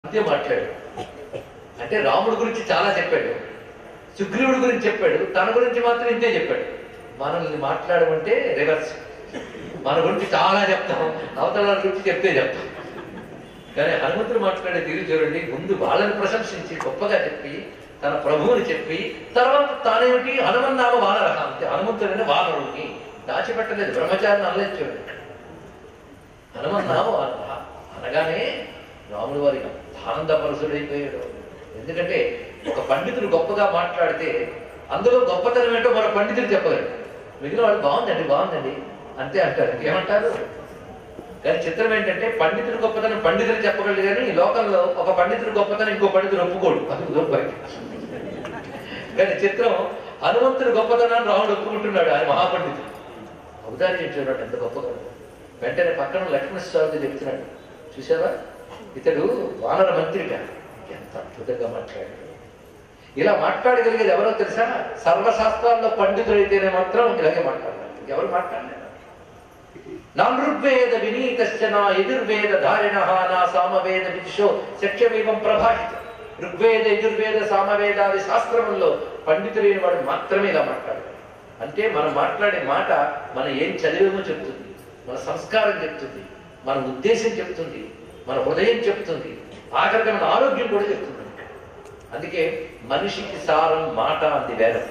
అంతే మాట్లాడు అంటే రాముడి గురించి చాలా చెప్పాడు సుగ్రీవుడి గురించి చెప్పాడు తన గురించి మాత్రం ఇంతే చెప్పాడు మనల్ని మాట్లాడమంటే రివర్స్ మన గురించి చాలా చెప్తాం అవతల వాళ్ళ గురించి చెప్తే చెప్తాం కానీ హనుమంతుడు మాట్లాడే తీరు చూడండి ముందు వాళ్ళని ప్రశంసించి గొప్పగా చెప్పి తన ప్రభువుని చెప్పి తర్వాత తానేమిటి హనుమన్నామ వానరహ అంతే హనుమంతుడైన వానరుడిని దాచిపెట్టలేదు బ్రహ్మచారిని అనలేదు చూడండి హనుమన్నామ వానరహ అనగానే రాముడు వారి ఆనంద పరసుడైపోయాడు ఎందుకంటే ఒక పండితుడు గొప్పగా మాట్లాడితే అందులో గొప్పతనం ఏంటో మరో పండితుడు చెప్పగలరు మిగిలిన వాళ్ళు బాగుందండి బాగుందండి అంతే అంటారు ఏమంటారు కానీ చిత్రం ఏంటంటే పండితుడు గొప్పతనం పండితులు చెప్పగలరు కానీ ఈ లోకంలో ఒక పండితుడు గొప్పతనం ఇంకో పండితుడు ఒప్పుకోడు అది గొప్ప కానీ చిత్రం హనుమంతుడు గొప్పతనాన్ని రాముడు ఒప్పుకుంటున్నాడు ఆయన మహాపండితుడు ఔదార్యం చూడండి ఎంత గొప్పగా ఉందో. వెంటనే పక్కన లక్ష్మణస్వామి చెప్తున్నాడు చూసావా ఇతడు వానర మంత్రిగా ఎంత అద్భుతంగా మాట్లాడాడు ఇలా మాట్లాడగలిగేది ఎవరో తెలుసా సర్వశాస్త్రాల్లో పండితుడైతేనే మాత్రం ఇలాగే మాట్లాడాలి ఎవరు మాట్లాడలేరు నానృగ్వేద వినీతశ్చ నా యజుర్వేద ధారిణ నా సామవేద విదుషో శక్యమేవం ప్రభాషిత ఋగ్వేద యజుర్వేద సామవేదాది శాస్త్రముల్లో పండితులైన వాడు మాత్రమే ఇలా మాట్లాడాలి అంటే మనం మాట్లాడే మాట మన ఏం చదివేమో చెప్తుంది మన సంస్కారం చెప్తుంది మన ఉద్దేశం చెప్తుంది మన హృదయం చెప్తుంది ఆఖరిగా మన ఆరోగ్యం కూడా చెప్తుంది అందుకే మనిషికి సారం మాట అంది వేదం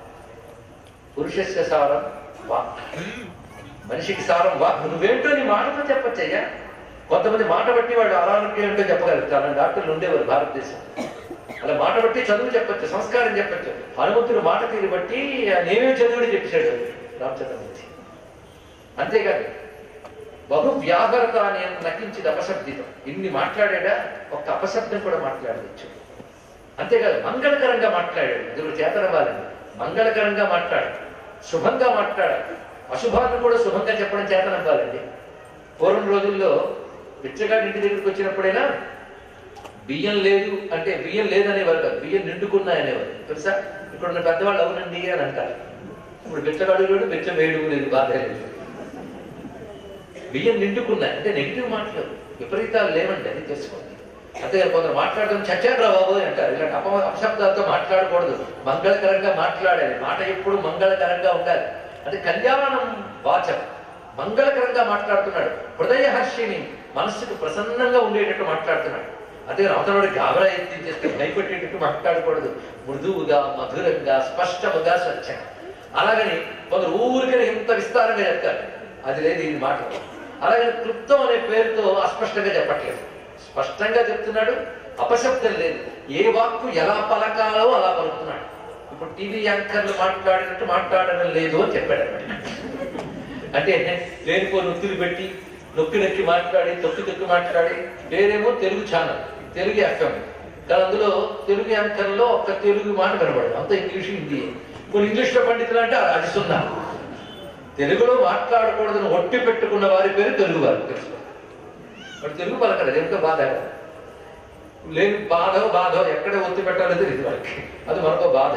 పురుషస్య సారం వాక్ మనిషికి సారం వాక్ నువ్వేంటో నీ మాటతో చెప్పచ్చయ్యా కొంతమంది మాట బట్టి వాడు అనారోగ్యం ఏంటో చెప్పగలరు చాలా డాక్టర్లు ఉండేవారు భారతదేశం అలా మాట బట్టి చదువు చెప్పచ్చు సంస్కారం చెప్పచ్చు హనుమంతుడు మాట తీరు బట్టి నేనే చదువుని చెప్పాడు రామచంద్రమూర్తి అంతేకాదు బహు వ్యాహరత నేను నటించింది అపశబ్దితం ఇన్ని మాట్లాడాడా ఒక్క అపశబ్దం కూడా మాట్లాడవచ్చు అంతేకాదు మంగళకరంగా మాట్లాడాడు ఇందులో చేతనవ్వాలండి మంగళకరంగా మాట్లాడు శుభంగా మాట్లాడాలి అశుభాన్ని కూడా శుభంగా చెప్పడం చేతనవ్వాలండి పూర్వం రోజుల్లో బిచ్చగాడి ఇంటి దగ్గరికి వచ్చినప్పుడైనా బియ్యం లేదు అంటే బియ్యం లేదనేవారు కాదు బియ్యం నిండుకున్నాయనేవారు తెలుసా ఇక్కడ ఉన్న పెద్దవాళ్ళు అవునండి అని అంటారు ఇప్పుడు బిచ్చగాడు లేడు బిచ్చం వేయడం లేదు బాధ లేదు బియ్యం నిండుకున్నాయి అంటే నెగిటివ్ మాటలు విపరీతాలు లేవండి అది తెలుసుకోండి అంతేగాని కొందరు మాట్లాడడం చచ్చారా బాబు అంటారు ఇలాంటి అప అపశబ్దాలతో మాట్లాడకూడదు మంగళకరంగా మాట్లాడాలి మాట ఎప్పుడు మంగళకరంగా ఉండాలి అంటే కళ్యాణం వాచం మంగళకరంగా మాట్లాడుతున్నాడు హృదయ హర్షిని మనస్సుకు ప్రసన్నంగా ఉండేటట్టు మాట్లాడుతున్నాడు అదే అవతలవాడి గాబరా ఎత్తించేస్తే భయపెట్టేటట్టు మాట్లాడకూడదు మృదువుగా మధురంగా స్పష్టముగా స్వచ్ఛంగా అలాగని కొందరు ఊరికనే ఇంత విస్తారంగా చెప్తారు అది లేదు ఈ మాట అలాగే క్లుప్తం అనే పేరుతో అస్పష్టంగా చెప్పట్లేదు స్పష్టంగా చెప్తున్నాడు అపశబ్దం లేదు ఏ వాక్కు ఎలా పలకాలో అలా పలుకుతున్నాడు ఇప్పుడు టీవీ యాంకర్లు మాట్లాడినట్టు మాట్లాడడం లేదు అని చెప్పాడు అన్నమాట. అంటే లేనిపో నొత్తులు పెట్టి నొక్కి నొక్కి మాట్లాడి తొక్కి తొక్కి మాట్లాడి వేరేమో తెలుగు ఛానల్ తెలుగు ఎఫ్ఎం కానీ అందులో తెలుగు యాంకర్లో ఒక్క తెలుగు మాట కనబడదు అంత ఇంగ్లీష్ హిందీ కొన్ని ఇంగ్లీష్లో పండితులు అంటే అది సున్నా తెలుగులో మాట్లాడకూడదని ఒట్టి పెట్టుకున్న వారి పేరు తెలుగు వారు తెలుసుకో వాడు తెలుగు పలకలేదు ఎంతో బాధ లేని బాధో బాధో ఎక్కడ ఒత్తి పెట్టాలో తెలియదు వాళ్ళకి అది మనకో బాధ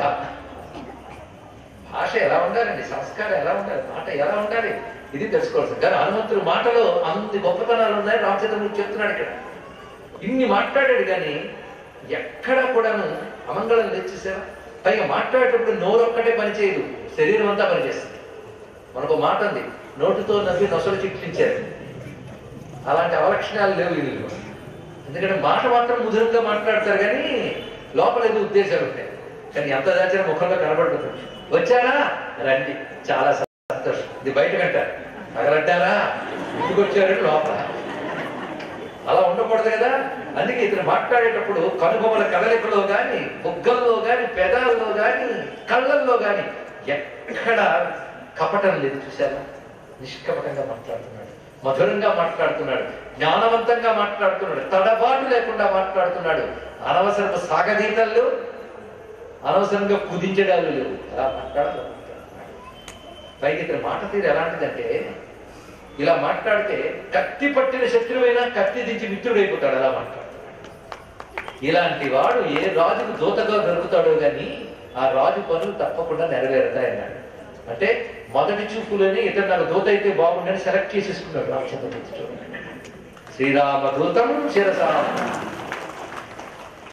భాష ఎలా ఉండాలండి సంస్కారం ఎలా ఉండాలి మాట ఎలా ఉండాలి ఇది తెలుసుకోవాల్సింది కానీ హనుమంతుడు మాటలో అంత గొప్పతనాలు ఉన్నాయి రామచంద్రమూర్తి చెప్తున్నాడు ఇక్కడ ఇన్ని మాట్లాడాడు కానీ ఎక్కడ కూడాను అమంగళం తెచ్చేసావా పైగా మాట్లాడేటప్పుడు నోరు ఒక్కటే పనిచేయదు శరీరం అంతా పనిచేస్తుంది మనకు మాట ఉంది నోటితో నవ్వి నొసలు చిట్లించారు అలాంటి అవలక్షణాలు లేవు వీళ్ళు ఎందుకంటే మాట మాత్రం ముదురుగా మాట్లాడతారు కానీ లోపల ఏదో ఉద్దేశాలు ఉంటాయి కానీ ఎంత దాచిన ముఖంలో కనబడుతుంది వచ్చారా రండి చాలా సంతోషం ఇది బయట కంటారు తగలడ్డారా ఇంటికి వచ్చారంటే లోపల అలా ఉండకూడదు కదా అందుకే ఇతను మాట్లాడేటప్పుడు కనుబొమ్మల కదలికలో గాని బుగ్గల్లో గాని పెదాల్లో గాని కళ్ళల్లో గాని ఎక్కడ కపటం లేదు చూసారా నిష్కపటంగా మాట్లాడుతున్నాడు మధురంగా మాట్లాడుతున్నాడు జ్ఞానవంతంగా మాట్లాడుతున్నాడు తడబాటు లేకుండా మాట్లాడుతున్నాడు అనవసరపు సాగదీతలు అనవసరంగా కుదించడాలు లేవు అలా మాట్లాడాలి పైకి ఇతని మాట తీరు ఎలాంటిదంటే ఇలా మాట్లాడితే కత్తి పట్టిన శత్రువైనా కత్తి దించి మిత్రుడైపోతాడు అలా మాట్లాడుతున్నాడు ఇలాంటి వాడు ఏ రాజుకు దూతగా దొరుకుతాడో గాని ఆ రాజు పనులు తప్పకుండా నెరవేరుతాయన్నాడు అంటే మొదటి చూపులోనే ఇతను నాకు దూత అయితే బాగుండని సెలెక్ట్ చేసేసుకున్నాడు రామచంద్రమూర్తి చూడండి శ్రీరామదూతం శిరసా